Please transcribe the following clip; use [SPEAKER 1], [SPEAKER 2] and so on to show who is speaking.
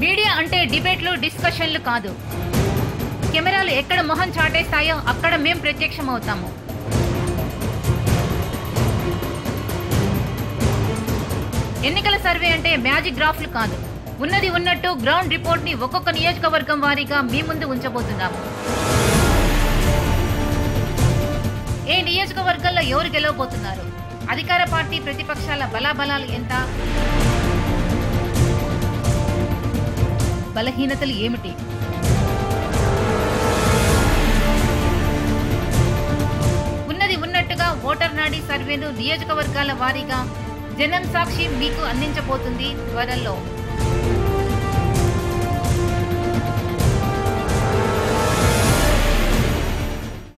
[SPEAKER 1] media అంటే డిబేట్లు డిస్కషన్లు కాదు కెమెరాలు ఎక్కడ మొహం చాటేస్తాయో అక్కడ మేం ప్రత్యక్షమవుతాము ఎన్నికల సర్వే అంటే మ్యాజిక్ గ్రాఫ్లు కాదు ఉన్నది ఉన్నట్టు గ్రౌండ్ రిపోర్ట్ ని ఒక్కొక్క నియోజకవర్గం వారీగా మీ ముందు ఉంచబోతున్నాము ఏ నియోజకవర్గంలో ఎవరు గెలవబోతున్నారు అధికార పార్టీ ప్రతిపక్షాల బలాబలాలు ఎంత బలహీనతలు ఏమిటి ఉన్నది ఉన్నట్టుగా ఓటర్ నాడీ సర్వేను నియోజకవర్గాల వారీగా జనం సాక్షి మీకు అందించబోతుంది త్వరలో